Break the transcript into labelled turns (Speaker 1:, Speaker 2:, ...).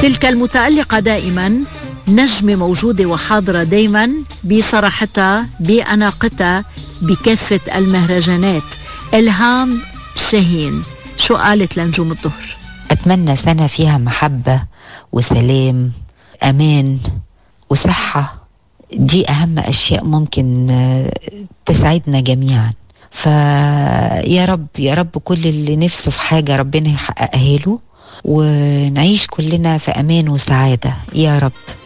Speaker 1: تلك المتألقة دائما نجمة موجودة وحاضرة دايما بصراحتها بأناقتها بكافة المهرجانات إلهام شاهين شو قالت لنجوم الظهر
Speaker 2: أتمنى سنة فيها محبة وسلام أمان وصحة دي أهم أشياء ممكن تسعدنا جميعا فيا رب يا رب كل اللي نفسه في حاجة ربنا يحققها له ونعيش كلنا في أمان وسعادة يا رب